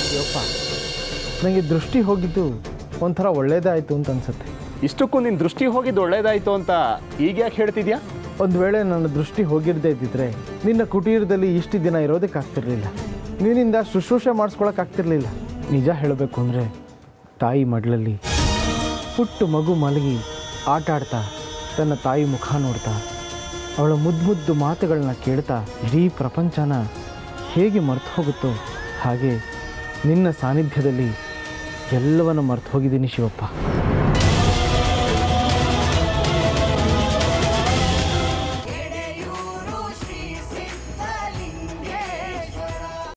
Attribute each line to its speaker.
Speaker 1: ಶಿವಪ್ಪ ನನಗೆ ದೃಷ್ಟಿ ಹೋಗಿದ್ದು ಒಂಥರ ಒಳ್ಳೇದಾಯಿತು ಅಂತ ಅನ್ಸುತ್ತೆ
Speaker 2: ಇಷ್ಟಕ್ಕೂ ನಿನ್ನ ದೃಷ್ಟಿ ಹೋಗಿದ್ದು ಒಳ್ಳೇದಾಯ್ತು ಅಂತ ಈಗ ಯಾಕೆ ಹೇಳ್ತಿದ್ಯಾ
Speaker 1: ಒಂದು ವೇಳೆ ನನ್ನ ದೃಷ್ಟಿ ಹೋಗಿರದೇ ಇದ್ದಿದ್ರೆ ನಿನ್ನ ಕುಟೀರದಲ್ಲಿ ಇಷ್ಟು ದಿನ ಇರೋದಕ್ಕಾಗ್ತಿರ್ಲಿಲ್ಲ ನಿನ್ನಿಂದ ಶುಶ್ರೂಷೆ ಮಾಡಿಸ್ಕೊಳಕ್ಕಾಗ್ತಿರ್ಲಿಲ್ಲ ನಿಜ ಹೇಳಬೇಕು ಅಂದರೆ ತಾಯಿ ಮಡ್ಲಲ್ಲಿ ಪುಟ್ಟು ಮಗು ಮಲಗಿ ಆಟ ಆಡ್ತಾ ತನ್ನ ತಾಯಿ ಮುಖ ನೋಡ್ತಾ ಅವಳ ಮುದ್ದು ಮುದ್ದು ಮಾತುಗಳನ್ನ ಕೇಳ್ತಾ ಇಡೀ ಪ್ರಪಂಚನ ಹೇಗೆ ಮರ್ತು ಹೋಗುತ್ತೋ ಹಾಗೆ ನಿನ್ನ ಸಾನ್ನಿಧ್ಯದಲ್ಲಿ ಎಲ್ಲವನ್ನು ಮರ್ತು ಹೋಗಿದ್ದೀನಿ ಶಿವಪ್ಪ